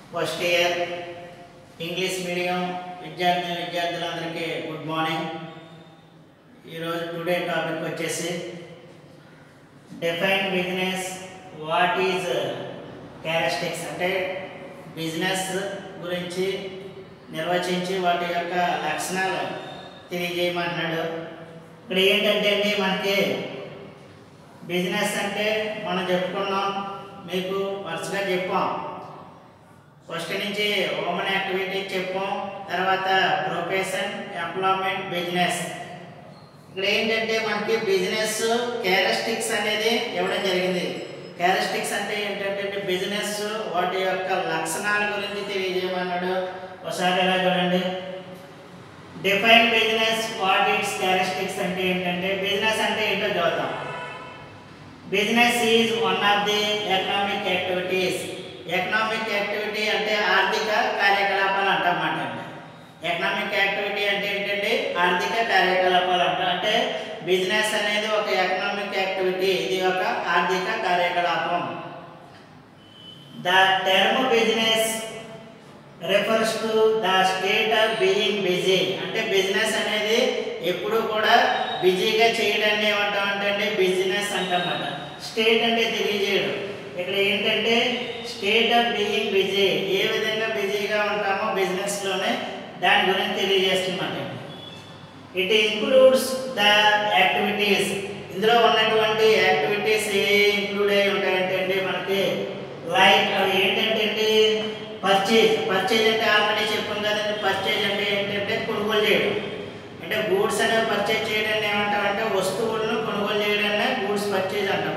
First year English medium విద్యార్థి విద్యార్థులందరికీ good morning ఈరోజు టుడే టాపిక్ వచ్చేసి define business what is characteristics అంటే బిజినెస్ గురించి నిర్వచించి వాటి యొక్క లక్షణాలు తెలియజేయమంటున్నాడు ఇక్కడ ఏంటంటే అండి మనకి బిజినెస్ అంటే మనం చెప్పుకున్నాం మీకు వరుసగా చెప్పాం ఫస్ట్ నుంచి ఉమెన్ యాక్టివిటీ చెప్పాం తర్వాత ప్రొఫెషన్ ఎంప్లాయ్మెంట్ బిజినెస్ ఇక్కడ ఏంటంటే మనకి బిజినెస్ క్యారెస్టిక్స్ అనేది ఇవ్వడం జరిగింది క్యారెస్టిక్స్ అంటే ఏంటంటే బిజినెస్ వాటి యొక్క లక్షణాల గురించి తెలియజేయమన్నాడు ఒకసారి ఎలా చూడండి define business what it's characteristics అంటే ఏంటంటే బిజినెస్ అంటే ఏంటో చూద్దాం business is one of the economic activities economic activity అంటే ఆర్థిక కార్యకలాపాలు అంటమాట అండి ఎకనామిక్ యాక్టివిటీ అంటే ఏంటంటే ఆర్థిక కార్యకలాపాలు అంట అంటే బిజినెస్ అనేది ఒక ఎకనామిక్ యాక్టివిటీ ఇది ఒక ఆర్థిక కార్యకలాపం the term business refers to the state of being busy అంటే బిజినెస్ అనేది ఎప్పుడు కూడా బిజీగా చేయడాన్ని ఏమంటాం అంటే బిజినెస్ అంటమాట స్టేట్ అంటే తెలియజేయడం ఇక్కడ ఏంటంటే స్టేట్ ఆఫ్ బీయింగ్ బిజీ ఏ విధంగా బిజీగా ఉంటామో బిజినెస్లోనే దాని గురించి తెలియజేస్తున్నమాట ఇట్ ఇంక్లూడ్స్ ద యాక్టివిటీస్ ఇందులో ఉన్నటువంటి యాక్టివిటీస్ ఏ ఇంక్లూడ్ అయి ఉంటాయంటే మనకి లైక్ అవి ఏంటంటే పర్చేజ్ పర్చేజ్ అంటే ఆల్రెడీ చెప్పాం కదండి పర్చేజ్ అంటే ఏంటంటే కొనుగోలు చేయడం అంటే గూడ్స్ అనేవి పర్చేజ్ చేయడాన్ని ఏమంటామంటే వస్తువులను కొనుగోలు చేయడాన్ని గూడ్స్ పర్చేజ్ అంటాం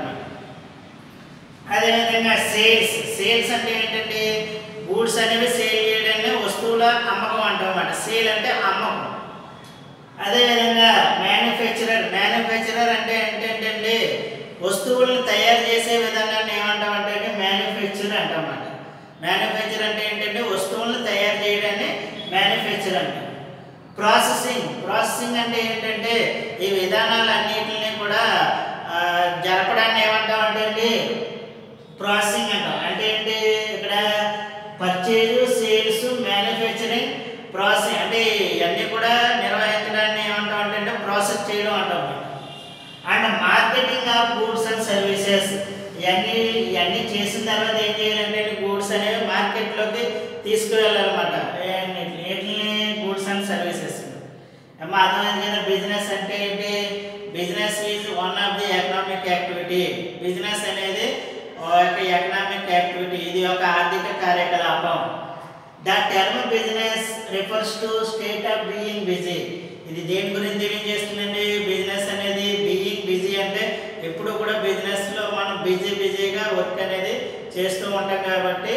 అదేవిధంగా సేల్స్ సేల్స్ అంటే ఏంటంటే గూడ్స్ అనేవి సేల్ చేయడాన్ని వస్తువుల అమ్మకం అంటామన్నమాట సేల్ అంటే అమ్మకం అదేవిధంగా మ్యానుఫ్యాక్చరర్ మ్యానుఫ్యాక్చరర్ అంటే ఏంటంటే వస్తువులను తయారు చేసే విధానాన్ని ఏమంటామంటే మ్యానుఫ్యాక్చర్ అంటామన్నమాట మ్యానుఫ్యాక్చర్ అంటే ఏంటంటే వస్తువులను తయారు చేయడాన్ని మ్యానుఫ్యాక్చర్ అంటాం ప్రాసెసింగ్ ప్రాసెసింగ్ అంటే ఏంటంటే ఈ విధానాలన్నింటినీ కూడా ఆ, జరపడాన్ని ఏమంటామంటే ప్రాసెసింగ్ అంటాం అంటే ఏంటి ఇక్కడ పర్చేజ్ సేల్స్ మ్యానుఫ్యాక్చరింగ్ ప్రాసెసింగ్ అంటే ఇవన్నీ కూడా నిర్వహించడాన్ని ఏమంటాం అంటే ప్రాసెస్ చేయడం అంటాం and marketing of goods and services ఇవన్నీ ఇవన్నీ చేసిన తర్వాత ఏం చేయాలంటే గూడ్స్ అనేవి మార్కెట్లోకి తీసుకువెళ్ళాలన్నమాట వీటిని గూడ్స్ అండ్ సర్వీసెస్ అమ్మ అర్థమైంది కదా బిజినెస్ అంటే ఏంటి business is one of the economic activity business అనేది ఒక ఎకనామిక్ యాక్టివిటీ ఇది ఒక ఆర్థిక కార్యకలాపం the term business refers to state of being busy ఇది దేని గురించి తెలియజేస్తుందండి బిజినెస్ అనేది బీయింగ్ బిజీ అంటే ఎప్పుడు కూడా బిజినెస్లో మనం బిజీ బిజీగా వర్క్ అనేది చేస్తూ ఉంటాం కాబట్టి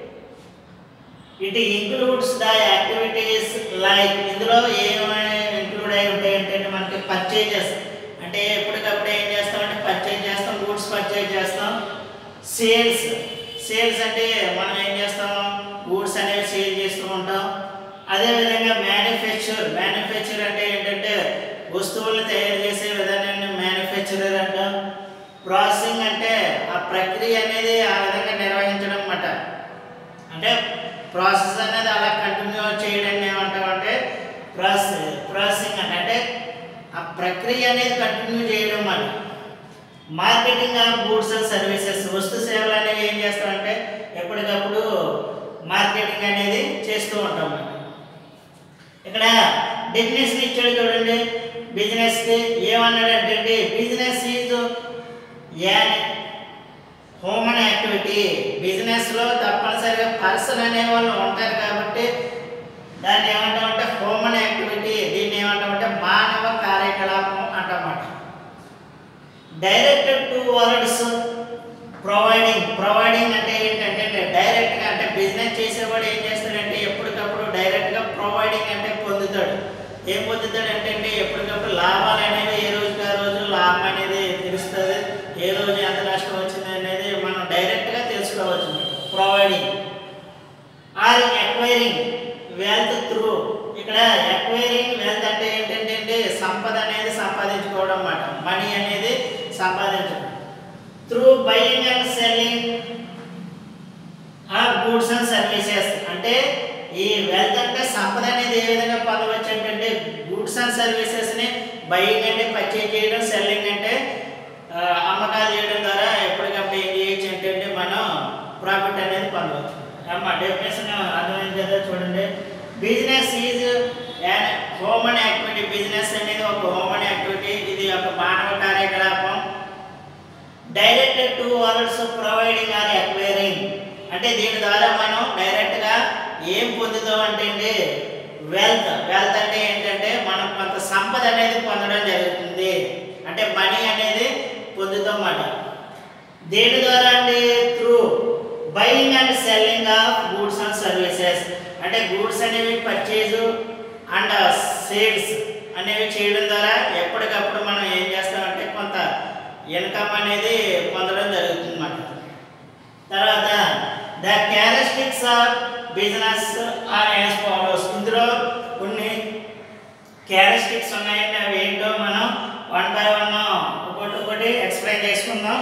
it includes the activities like ఇందులో ఏమైనా ఇంక్లూడ్ అయి ఉంటాయి అంటే మనకి పర్చేజెస్ అంటే ఎప్పటికప్పుడు ఏం చేస్తామంటే పర్చేజ్ చేస్తాం గూడ్స్ పర్చేజ్ చేస్తాం సేల్స్ సేల్స్ అంటే మనం ఏం చేస్తాం గూడ్స్ అనేవి సేల్ చేస్తూ ఉంటాం అదేవిధంగా మ్యానుఫ్యాక్చర్ మ్యానుఫ్యాక్చర్ అంటే ఏంటంటే వస్తువులను తయారు చేసే విధానాన్ని మ్యానుఫ్యాక్చరర్ అంటాం ప్రాసెసింగ్ అంటే ఆ ప్రక్రియ అనేది ఆ విధంగా నిర్వహించడం అన్నమాట అంటే ప్రాసెస్ అనేది అలా కంటిన్యూ చేయడాన్ని ఏమంటామంటే ప్రాసెస్ ప్రాసెసింగ్ అంటే అంటే ఆ ప్రక్రియ అనేది కంటిన్యూ చేయడం అన్నమాట marketing of goods and services వస్తు సేవలు అనేవి ఏం చేస్తామంటే ఎప్పటికప్పుడు మార్కెటింగ్ అనేది చేస్తూ ఉంటాం అన్నమాట. ఇక్కడ డెఫినేషన్ ఇచ్చాడు చూడండి బిజినెస్కి ఏమన్నాడంటే business is an human activity బిజినెస్లో తప్పనిసరిగా పర్సన్ అనే వాళ్ళు ఉంటారు కాబట్టి దాన్ని ఏమంటామంటే హ్యూమన్ యాక్టివిటీ దీన్ని ఏమంటామంటే మానవ కార్యకలాపం అంటామన్నమాట direct towards providing providing అంటే ఏంటంటే డైరెక్ట్గా అంటే బిజినెస్ చేసేవాడు ఏం చేస్తాడంటే ఎప్పటికప్పుడు డైరెక్ట్గా ప్రొవైడింగ్ అంటే పొందుతాడు ఏం పొందుతాడు అంటే అంటే ఎప్పటికప్పుడు లాభాలు అనేవి ఏ రోజుకి ఆ రోజు లాభం అనేది తెలుస్తుంది ఏ రోజు ఎంత నష్టం వచ్చింది అనేది మనం డైరెక్ట్గా తెలుసుకోవచ్చు providing or acquiring wealth through ఇక్కడ ఎక్వైరింగ్ వెల్త్ అంటే ఏంటంటే సంపద అనేది సంపాదించుకోవడం అన్నమాట మనీ అనేది సంపాదించడం through buying and selling of goods and services విధంగా పొందవచ్చు ఏంటంటే గూడ్స్ అండ్ సర్వీసెస్ని బయింగ్ అంటే పర్చేజ్ చేయడం సెల్లింగ్ అంటే ఆ, అమ్మకాలు చేయడం ద్వారా ఎప్పటికప్పుడు ఏం చేయొచ్చు ఏంటంటే మనం ప్రాఫిట్ అనేది పొందవచ్చు అమ్మ డెఫినేషన్ అర్థమైంది కదా చూడండి business is human activity business అనేది ఒక హ్యూమన్ యాక్టివిటీ ఇది ఒక మానవ కార్యకలాపం direct towards providing or acquiring అంటే దీని ద్వారా మనం డైరెక్ట్గా ఏం పొందుతాం అంటే వెల్త్ వెల్త్ అంటే ఏంటంటే మనం కొంత సంపద అనేది పొందడం జరుగుతుంది అంటే మనీ అనేది పొందుతాం అన్నమాట దేని ద్వారా అంటే through buying and selling of goods and services అంటే గూడ్స్ అనేవి పర్చేజ్ అండ్ సేల్స్ అనేవి చేయడం ద్వారా ఎప్పటికప్పుడు మనం ఏం చేస్తామంటే కొంత ఇన్కమ్ అనేది పొందడం జరుగుతుంది అన్నమాట తర్వాత the characteristics of business are as follows ఇందులో కొన్ని క్యారెక్టరిస్టిక్స్ ఉన్నాయండి అవి ఏంటో మనం వన్ బై వన్ ఒకటి ఒకటి ఎక్స్ప్లెయిన్ చేసుకుందాం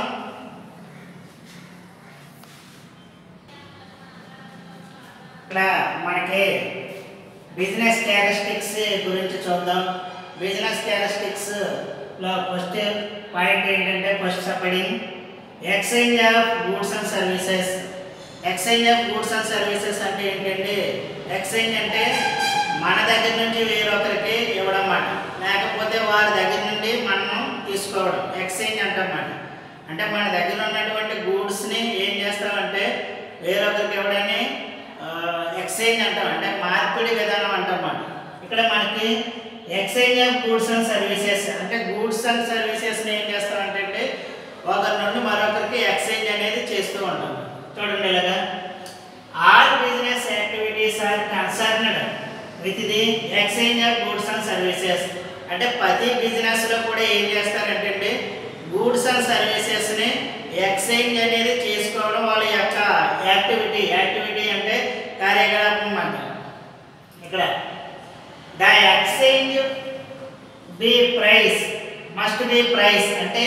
ఇక్కడ మనకి బిజినెస్ క్యారెక్టరిస్టిక్స్ గురించి చూద్దాం బిజినెస్ క్యారెక్టరిస్టిక్స్ లో ఫస్ట్ పాయింట్ ఏంటంటే ఫస్ట్ చెప్పడింగ్ exchange of goods and services exchange of goods and services అంటే ఏంటంటే ఎక్స్చేంజ్ అంటే మన దగ్గర నుంచి వేరొకరికి ఇవ్వడం మాట లేకపోతే వారి దగ్గర నుండి మనం తీసుకోవడం ఎక్స్చేంజ్ అంటమాట అంటే మన దగ్గర ఉన్నటువంటి గూడ్స్ని ఏం చేస్తామంటే వేరొకరికి ఇవ్వడాన్ని ఎక్స్చేంజ్ అంటాం అంటే మార్పిడి విధానం అంటాం ఇక్కడ మనకి exchange of goods and services అంటే గూడ్స్ అండ్ సర్వీసెస్ని ఏం చేస్తామంటే అంటే ఒకరి నుండి మరొకరికి ఎక్స్చేంజ్ అనేది చేస్తూ ఉంటాం చూడండి ఇలాగా all business activities are concerned with the exchange of goods and services అంటే ప్రతి బిజినెస్లో కూడా ఏం చేస్తారంటే అండి గూడ్స్ అండ్ సర్వీసెస్ని ఎక్స్చేంజ్ అనేది చేసుకోవడం వాళ్ళ యొక్క యాక్టివిటీ యాక్టివిటీ అంటే కార్యకలాపం అంట ఇక్కడ the exchange be price must be price అంటే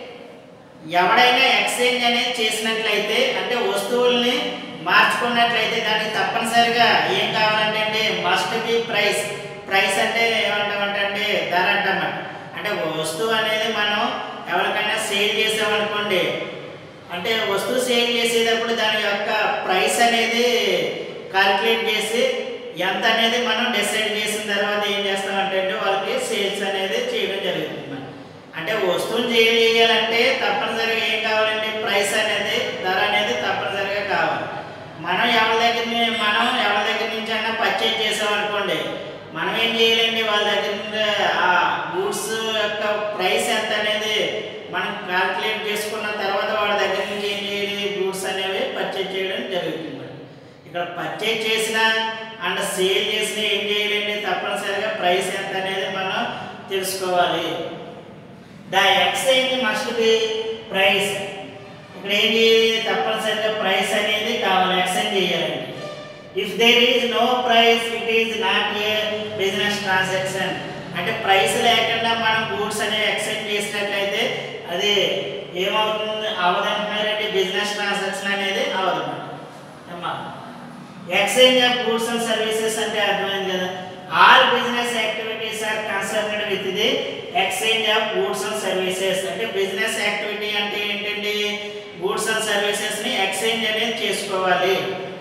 ఎవడైనా ఎక్స్చేంజ్ అనేది చేసినట్లయితే అంటే వస్తువుల్ని మార్చుకున్నట్లయితే దానికి తప్పనిసరిగా ఏం కావాలంటే అంటే మస్ట్ బి ప్రైస్ ప్రైస్ అంటే ఏమంటామంటే అంటే ధర అంటామన్నమాట అంటే వస్తువు అనేది మనం ఎవరికైనా సేల్ చేసామనుకోండి అంటే వస్తువు సేల్ చేసేటప్పుడు దాని యొక్క ప్రైస్ అనేది కాల్కులేట్ చేసి ఎంత అనేది మనం డిసైడ్ చేసిన తర్వాత ఏం చేస్తామంటే అంటే వాళ్ళకి సేల్స్ అనేది చేయడం జరుగుతుంది మనం. అంటే వస్తువుని సేల్ చేయాలంటే తప్పనిసరిగా ఏం కావాలంటే ప్రైస్ అనేది ధర అనేది తప్పనిసరిగా కావాలి మనం ఎవరి దగ్గర ని- మనం ఎవరి దగ్గర నుంచి అన్నా పర్చేజ్ చేసామనుకోండి మనం ఏం చేయాలండి వాళ్ళ దగ్గర నుండి ఆ గూడ్స్ యొక్క ప్రైస్ ఎంత అనేది మనం కాల్కులేట్ చేసుకున్న తర్వాత వాళ్ళ దగ్గర నుంచి ఏం చేయాలి గూడ్స్ అనేవి పర్చేజ్ చేయడం జరుగుతుంది ఇక్కడ పర్చేజ్ చేసిన అండ్ సేల్ చేసిన ఏం చేయాలండి తప్పనిసరిగా ప్రైస్ ఎంత అనేది మనం తెలుసుకోవాలి the exchange must be price ఇక్కడ ఏం చేయాలి తప్పనిసరిగా ప్రైస్ అనేది కావాలి ఎక్స్చేంజ్ చేయాలండి if there is no price it is not a business transaction అంటే ప్రైస్ లేకుండా మనం గూడ్స్ అనేవి ఎక్స్చేంజ్ చేసినట్లయితే అది ఏమవుతుంది అవదంటున్నారంటే బిజినెస్ ట్రాన్సాక్షన్ అనేది అవదు అమ్మా exchange of goods and services అంటే అర్థమైంది కదా all business activities are concerned with the exchange of goods and services అంటే బిజినెస్ యాక్టివిటీ అంటే ఏంటండి గూడ్స్ అండ్ సర్వీసెస్ ని ఎక్స్చేంజ్ అనేది చేసుకోవాలి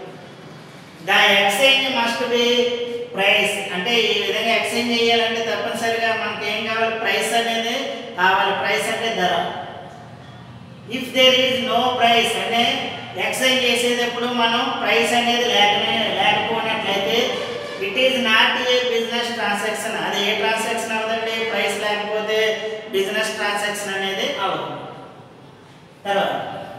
the exchange must be price అంటే ఈ విధంగా ఎక్స్చేంజ్ చేయాలంటే తప్పనిసరిగా మనకి ఏం కావాలి ప్రైస్ అనేది కావాలి ప్రైస్ అంటే ధర if there is no price అంటే ఎక్స్చేంజ్ చేసేటప్పుడు మనం ప్రైస్ అనేది లేకనే లేకపోయినట్లయితే it is not a business transaction అది ఏ ట్రాన్సాక్షన్ అవుతుంది ప్రైస్ లేకపోతే బిజినెస్ ట్రాన్సాక్షన్ అనేది అవుతుంది తర్వాత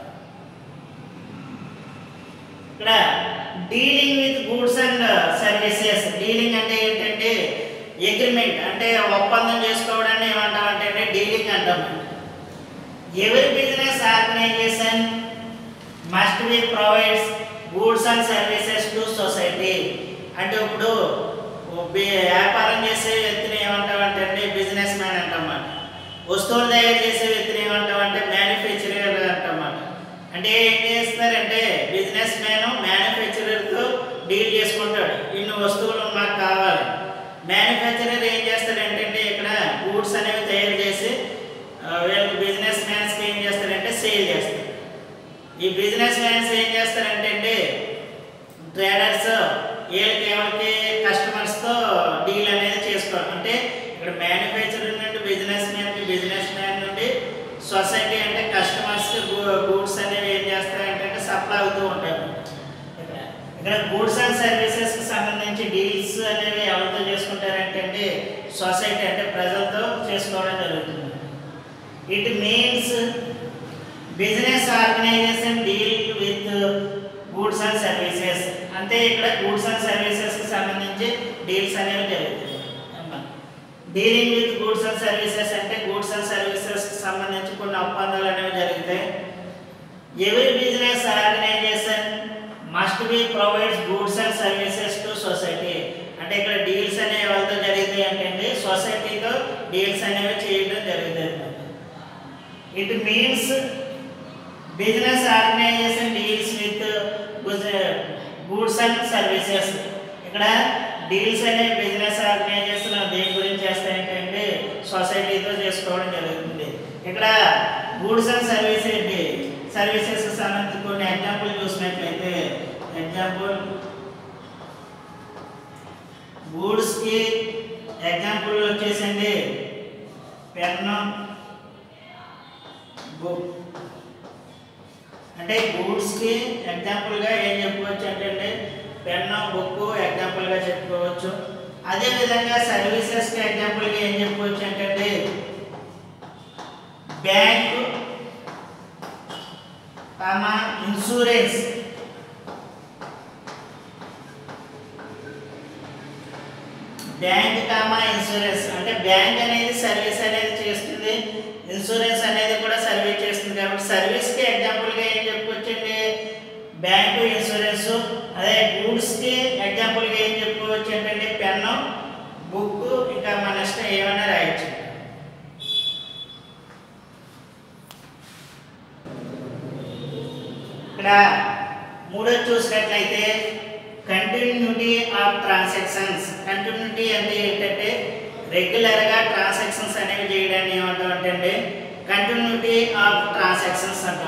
ఇక్కడ dealing with goods and services dealing అంటే ఏంటంటే అగ్రిమెంట్ అంటే ఒప్పందం చేసుకోవడాన్ని ఏమంటామంటే అంటే డీలింగ్ అంటాం ఎవరి business organization must be provides goods and services to society అంటే ఇప్పుడు ఓ బి- వ్యాపారం చేసే వ్యక్తిని ఏమంటామంటే అంటే బిజినెస్ మ్యాన్ అంటామాట వస్తువులు తయారు చేసే వ్యక్తిని ఏమంటామంటే మ్యానుఫ్యాక్చరర్ అంటామాట అంటే ఏం చేస్తారంటే బిజినెస్ మ్యాన్ మ్యానుఫ్యాక్చరర్తో డీల్ చేసుకుంటాడు ఇన్ని వస్తువులు మాకు కావాలి మ్యానుఫ్యాక్చరర్ ఏం చేస్తాడంటే ఇక్కడ గూడ్స్ అనేవి తయారు చేసి ఆ, వీళ్ళకి బిజినెస్ మ్యాన్స్కి ఏం చేస్తారంటే సేల్ చేస్తారు ఈ బిజినెస్ మ్యాన్స్ ఏం చేస్తారంటే అండి ట్రేడర్స్ వీళ్ళకి ఎవరికి కస్టమర్స్తో డీల్ అనేది చేసుకోవాలి అంటే ఇక్కడ మ్యానుఫ్యాక్చరింగ్ నుండి బిజినెస్ మ్యాన్కి బిజినెస్ మ్యాన్ నుండి సొసైటీ అంటే కస్టమర్స్కి గూడ్స్ అనేవి ఏం చేస్తారంటే సప్లై అవుతూ ఉంటాయి ఇక్కడ ఇక్కడ గూడ్స్ అండ్ సర్వీసెస్కి సంబంధించి డీల్స్ అనేవి ఎవరితో చేసుకుంటారంటే అండి సొసైటీ అంటే ప్రజలతో చేసుకోవడం జరుగుతుంది it means business organization deal with goods and services అంటే ఇక్కడ గూడ్స్ అండ్ సర్వీసెస్కి సంబంధించి డీల్స్ అనేవి జరుగుతాయి dealing with goods and services అంటే గూడ్స్ అండ్ సర్వీసెస్కి సంబంధించి కొన్ని ఒప్పందాలు అనేవి జరుగుతాయి ఎవరి business organization must be provides goods and services to society అంటే ఇక్కడ డీల్స్ అనేవి ఎవరితో జరుగుతాయి అంటే సొసైటీతో డీల్స్ అనేవి చేయడం జరుగుతుంది it means business organization deals with goods and services ఇక్కడ డీల్స్ అనే బిజినెస్ ఆర్గనైజేషన్ దేని గురించి చేస్తాయంటే సొసైటీతో చేసుకోవడం జరుగుతుంది ఇక్కడ గూడ్స్ అండ్ సర్వీస్ ఏంటి సర్వీసెస్ సంబంధించి కొన్ని ఎగ్జాంపుల్ చూసినట్లయితే ఎగ్జాంపుల్ గూడ్స్కి ఎగ్జాంపుల్ వచ్చేసండి పెన్ను బుక్ అంటే గూడ్స్కి ఎగ్జాంపుల్గా ఏం చెప్పుకోవచ్చు అంటే పెన్ను బుక్ ఎగ్జాంపుల్గా చెప్పుకోవచ్చు అదేవిధంగా సర్వీసెస్కి ఎగ్జాంపుల్గా ఏం చెప్పుకోవచ్చు అంటే bank comma insurance bank comma insurance అంటే బ్యాంక్ అనేది సర్వీస్ అనేది చేస్తుంది ఇన్సూరెన్స్ అనేది కూడా సర్వీస్ చేస్తుంది కాబట్టి సర్వీస్కి ఎగ్జాంపుల్గా ఏం చెప్పుకోవచ్చండి బ్యాంకు ఇన్సూరెన్స్ అదే గూడ్స్కి ఎగ్జాంపుల్గా ఏం చెప్పుకోవచ్చు ఏంటంటే పెన్ను బుక్ ఇంకా మన ఇష్టం ఏమైనా రాయొచ్చు ఇక్కడ మూడో చూసినట్లయితే కంటిన్యూటీ ఆఫ్ ట్రాన్సాక్షన్స్ కంటిన్యూటీ అంటే ఏంటంటే రెగ్యులర్గా ట్రాన్సాక్షన్స్ అనేవి చేయడాన్ని ఏమంటాం అంటే కంటిన్యూటీ ఆఫ్ ట్రాన్సాక్షన్స్ అంటాం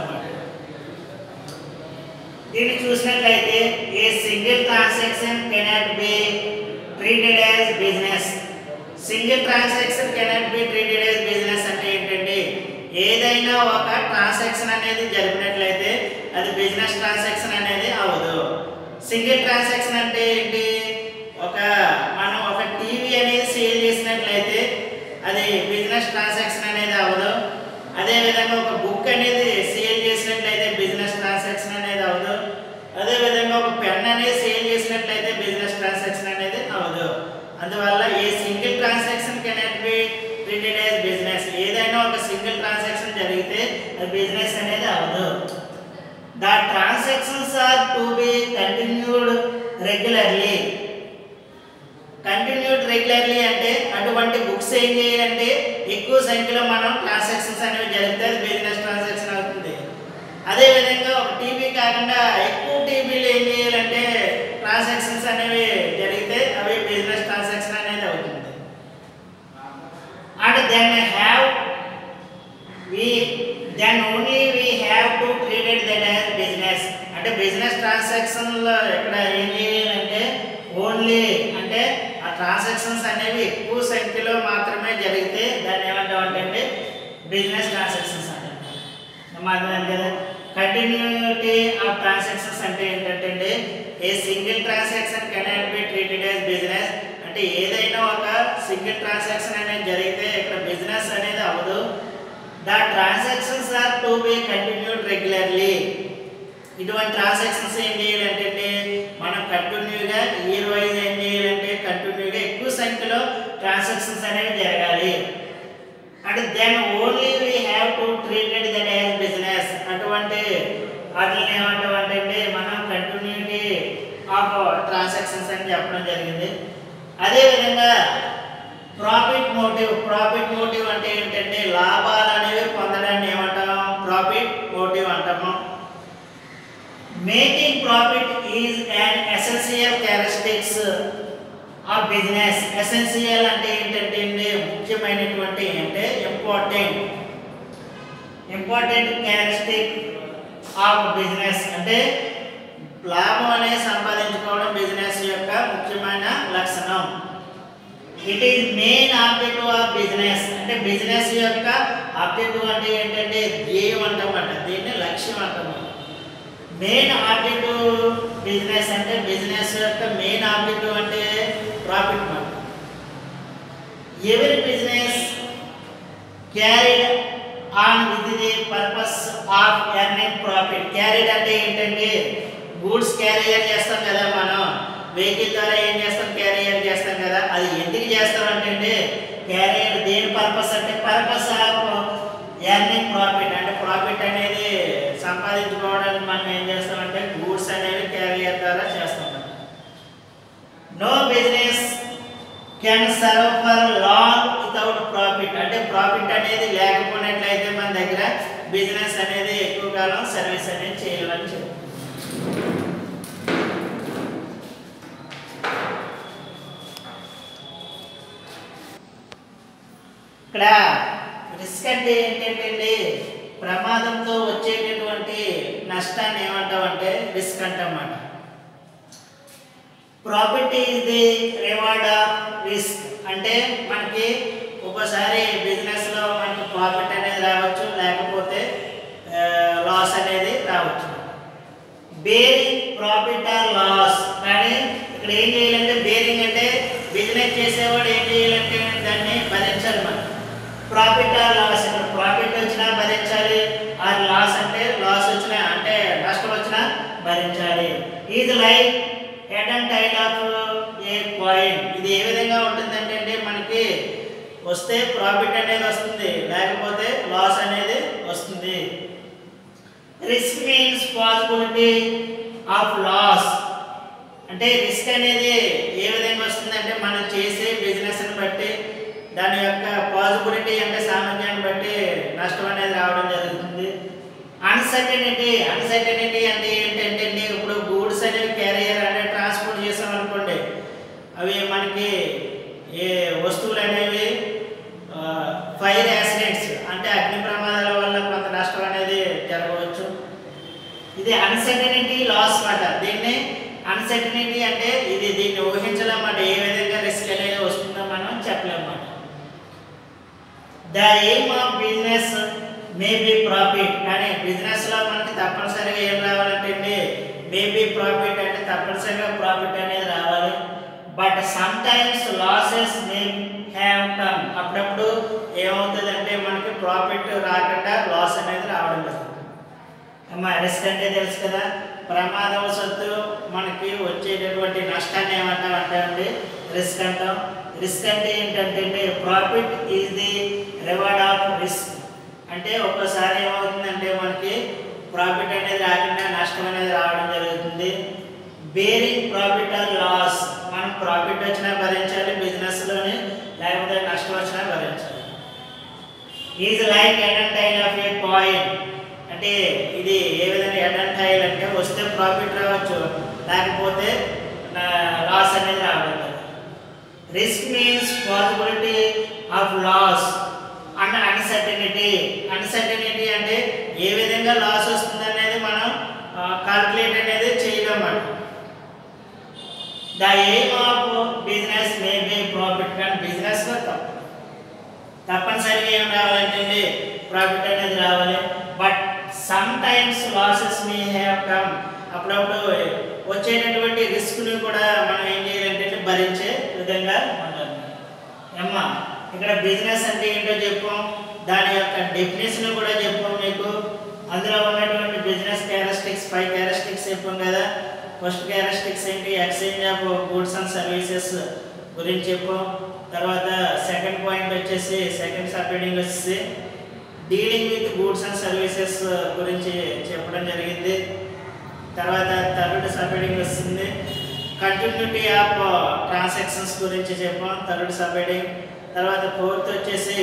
దీన్ని చూసినట్లయితే a single transaction cannot be treated as business single transaction cannot be treated as business అంటే ఏంటంటే ఏదైనా ఒక ట్రాన్సాక్షన్ అనేది జరిపినట్లయితే అది బిజినెస్ ట్రాన్సాక్షన్ అనేది అవ్వదు సింగిల్ ట్రాన్సాక్షన్ అంటే ఏంటి ఒక మనం ఒక టీవీ అనేది సేల్ చేసినట్లయితే అది బిజినెస్ ట్రాన్సాక్షన్ అనేది అవ్వదు అదేవిధంగా ఒక బుక్ అనేది సేల్ చేసినట్లయితే బిజినెస్ ట్రాన్సాక్షన్ అనేది అవ్వదు అదేవిధంగా ఒక పెన్ అనేది సేల్ చేసినట్లయితే బిజినెస్ ట్రాన్సాక్షన్ అనేది అవ్వదు అందువల్ల a single transaction cannot be treated as business ఏదైనా ఒక సింగిల్ ట్రాన్సాక్షన్ జరిగితే అది బిజినెస్ అనేది అవ్వదు the transactions are to be continued regularly continued regularly అంటే అటువంటి బుక్స్ ఏం చేయాలంటే ఎక్కువ సంఖ్యలో మనం ట్రాన్సాక్షన్స్ అనేవి జరిగితే అది బిజినెస్ ట్రాన్సాక్షన్ అవుతుంది అదేవిధంగా ఒక టీవీ కాకుండా ఎక్కువ టీవీలు ఏం చేయాలంటే ట్రాన్సాక్షన్స్ అనేవి జరిగితే అవి బిజినెస్ ట్రాన్సాక్షన్ అనేది అవుతుంది and then have we then only we have to treated that as business అంటే బిజినెస్ ట్రాన్సాక్షన్లో ఇక్కడ ఏం చేయాలంటే ఓన్లీ అంటే ఆ ట్రాన్సాక్షన్స్ అనేవి ఎక్కువ సంఖ్యలో మాత్రమే జరిగితే దాన్ని ఏమంటాం అంటే బిజినెస్ ట్రాన్సాక్షన్స్ అంటాం అర్థమైంది కదా కంటిన్యూటీ ఆఫ్ ట్రాన్సాక్షన్స్ అంటే ఏంటంటే a single transaction cannot be treated as business అంటే ఏదైనా ఒక సింగిల్ ట్రాన్సాక్షన్ అనేది జరిగితే ఇక్కడ బిజినెస్ అనేది అవ్వదు the transactions are to be continued regularly ఇటువంటి ట్రాన్సాక్షన్స్ ఏం చేయాలంటే మనం కంటిన్యూగా ఇయర్ వైజ్ ఏం చేయాలంటే కంటిన్యూగా ఎక్కువ సంఖ్యలో ట్రాన్సాక్షన్స్ అనేవి జరగాలి and then only we have to treated that as business అటువంటి వాటిని ఏమంటాం అంటే మనం కంటిన్యూటీ ఆఫ్ ట్రాన్సాక్షన్స్ అని చెప్పడం జరిగింది అదేవిధంగా ప్రాఫిట్ మోటివ్ ప్రాఫిట్ మోటివ్ అంటే ఏంటంటే లాభాలు అనేవి పొందడాన్ని ఏమంటాం ప్రాఫిట్ మోటివ్ అంటాము making profit is and essential characteristics of business essential అంటే ఏంటంటే అండి ముఖ్యమైనటువంటి అంటే important important characteristic of business అంటే లాభం అనేది సంపాదించుకోవడం బిజినెస్ యొక్క ముఖ్యమైన లక్షణం it is main objective of business అంటే బిజినెస్ యొక్క ఆబ్జెక్టివ్ అంటే ఏంటంటే ధ్యేయం అంటామట దీన్ని లక్ష్యం అంటామట మెయిన్ ఆబ్జెక్టివ్ బిజినెస్ అంటే బిజినెస్ యొక్క మెయిన్ ఆబ్జెక్టివ్ అంటే ప్రాఫిట్ మాట ఎవరి business carried on with the purpose of earning profit carried అంటే ఏంటంటే గూడ్స్ క్యారియర్ చేస్తాం కదా మనం వెహికల్ ద్వారా ఏం చేస్తాం క్యారియర్ చేస్తాం కదా అది ఎందుకు చేస్తాం అంటే క్యారియర్ దేని పర్పస్ అంటే పర్పస్ ఆఫ్ ఎర్నింగ్ ప్రాఫిట్ అంటే ప్రాఫిట్ అనేది సంపాదించుకోవడానికి మనం ఏం చేస్తామంటే గూడ్స్ అనేవి క్యారియర్ ద్వారా చేస్తాం no business can serve for long without profit అంటే ప్రాఫిట్ అనేది లేకపోయినట్లయితే మన దగ్గర బిజినెస్ అనేది ఎక్కువ కాలం సర్వీస్ అనేది చేయలేమని చెప్పి ఇక్కడ రిస్క్ అంటే ఏంటంటే ప్రమాదంతో వచ్చేటటువంటి నష్టాన్ని ఏమంటామంటే రిస్క్ అంటామన్నమాట profit is the reward of risk అంటే మనకి ఒక్కోసారి బిజినెస్లో మనకి ప్రాఫిట్ అనేది రావచ్చు లేకపోతే లాస్ అనేది రావచ్చు బేరింగ్ ప్రాఫిట్ ఆర్ లాస్ కానీ ఇక్కడ ఏం చేయాలంటే బేరింగ్ అంటే బిజినెస్ చేసేవాడు ఏం చేయాలంటే దాన్ని భరించాలి మనం ప్రాఫిట్ ఆర్ లాస్ ఇక్కడ ప్రాఫిట్ వచ్చినా భరించాలి ఆర్ లాస్ అంటే లాస్ వచ్చినా అంటే నష్టం వచ్చినా భరించాలి ఇది like head and tail of a coin ఇది ఏ విధంగా ఉంటుందంటే అండి మనకి వస్తే ప్రాఫిట్ అనేది వస్తుంది లేకపోతే లాస్ అనేది వస్తుంది risk means possibility of loss అంటే రిస్క్ అనేది ఏ విధంగా వస్తుందంటే మనం చేసే బిజినెస్ని బట్టి దాని యొక్క పాసిబిలిటీ అంటే సామర్థ్యాన్ని బట్టి నష్టం అనేది రావడం జరుగుతుంది అన్సర్టనిటీ అన్సర్టనిటీ అంటే ఏంటంటే అండి ఇప్పుడు గూడ్స్ అనేవి క్యారియర్ అనేది ట్రాన్స్పోర్ట్ చేసాం అనుకోండి అవి మనకి ఏ వస్తువులు అనేవి ఫైర్ యాక్సిడెంట్స్ అంటే అగ్ని ప్రమాదాల వల్ల కొంత నష్టం అనేది జరగవచ్చు ఇది అన్సర్టనిటీ లాస్ మాట దీన్ని అన్సర్టనిటీ అంటే ఇది దీన్ని ఊహించలేమాట ఏ విధంగా రిస్క్ అనేది వస్తుందో మనం చెప్పలేమాట the aim of business may be profit కానీ బిజినెస్లో మనకి తప్పనిసరిగా ఏం రావాలంటే అండి మే బి ప్రాఫిట్ అంటే తప్పనిసరిగా ప్రాఫిట్ అనేది రావాలి but sometimes losses may have come అప్పుడప్పుడు ఏమవుతుందంటే మనకి ప్రాఫిట్ రాకుండా లాస్ అనేది రావడం జరుగుతుంది అమ్మా రిస్క్ అంటే తెలుసు కదా ప్రమాదవశత్తు మనకి వచ్చేటటువంటి నష్టాన్ని ఏమంటాం అంటామండి రిస్క్ అంటాం రిస్క్ అంటే ఏంటంటే profit is the reward of risk అంటే ఒక్కోసారి ఏమవుతుందంటే మనకి ప్రాఫిట్ అనేది రాకుండా నష్టం అనేది రావడం జరుగుతుంది బేరింగ్ ప్రాఫిట్ ఆర్ లాస్ మనం ప్రాఫిట్ వచ్చినా భరించాలి బిజినెస్లోని లేకపోతే నష్టం వచ్చినా భరించాలి is like head and tail of a coin అంటే ఇది ఏ విధంగా ఎడంటైల్ అంటే వస్తే ప్రాఫిట్ రావచ్చు లేకపోతే లాస్ అనేది రావడం risk means possibility of loss and uncertainty uncertainty అంటే ఏ విధంగా లాస్ వస్తుంది అనేది మనం కాల్కులేట్ అనేది చేయలేమాట the aim of business may be profit కానీ బిజినెస్లో తప్ప తప్పనిసరిగా ఏం రావాలంటే ప్రాఫిట్ అనేది రావాలి but sometimes losses may have come అప్పుడప్పుడు వచ్చేటటువంటి రిస్క్ని కూడా మనం ఏం చేయాలంటే భరించే విధంగా ఉండాలి అమ్మా ఇక్కడ బిజినెస్ అంటే ఏంటో చెప్పాం దాని యొక్క డెఫినేషన్ కూడా చెప్పాం మీకు అందులో ఉన్నటువంటి బిజినెస్ క్యారెస్టిక్స్ ఫైవ్ క్యారెస్టిక్స్ చెప్పాం కదా ఫస్ట్ క్యారెస్టిక్స్ ఏంటి exchange of goods and services గురించి చెప్పాం తర్వాత సెకండ్ పాయింట్ వచ్చేసి సెకండ్ సబ్ హెడింగ్ వచ్చేసి dealing with goods and services గురించి చెప్పడం జరిగింది తర్వాత థర్డ్ సబ్ హెడింగ్ వస్తుంది కంటిన్యూటీ ఆఫ్ ట్రాన్సాక్షన్స్ గురించి చెప్పాం థర్డ్ సబ్ హెడింగ్ తర్వాత ఫోర్త్ వచ్చేసి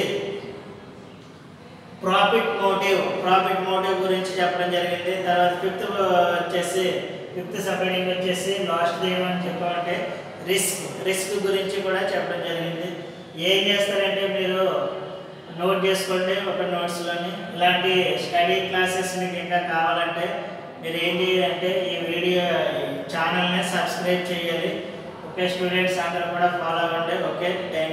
ప్రాఫిట్ మోటివ్ ప్రాఫిట్ మోటివ్ గురించి చెప్పడం జరిగింది తర్వాత ఫిఫ్త్ వచ్చేసి ఫిఫ్త్ సబ్ హెడింగ్ వచ్చేసి లాస్ట్ ఏమని చెప్పామంటే రిస్క్ రిస్క్ గురించి కూడా చెప్పడం జరిగింది ఏం చేస్తారంటే మీరు నోట్ చేసుకోండి ఒక నోట్స్లోని ఇలాంటి స్టడీ క్లాసెస్ మీకు ఇంకా కావాలంటే మీరు ఏం చేయాలంటే ఈ వీడియో ఛానల్ని సబ్స్క్రైబ్ చేయాలి ఓకే స్టూడెంట్స్ అందరూ కూడా ఫాలో అవ్వండి ఓకే థ్యాంక్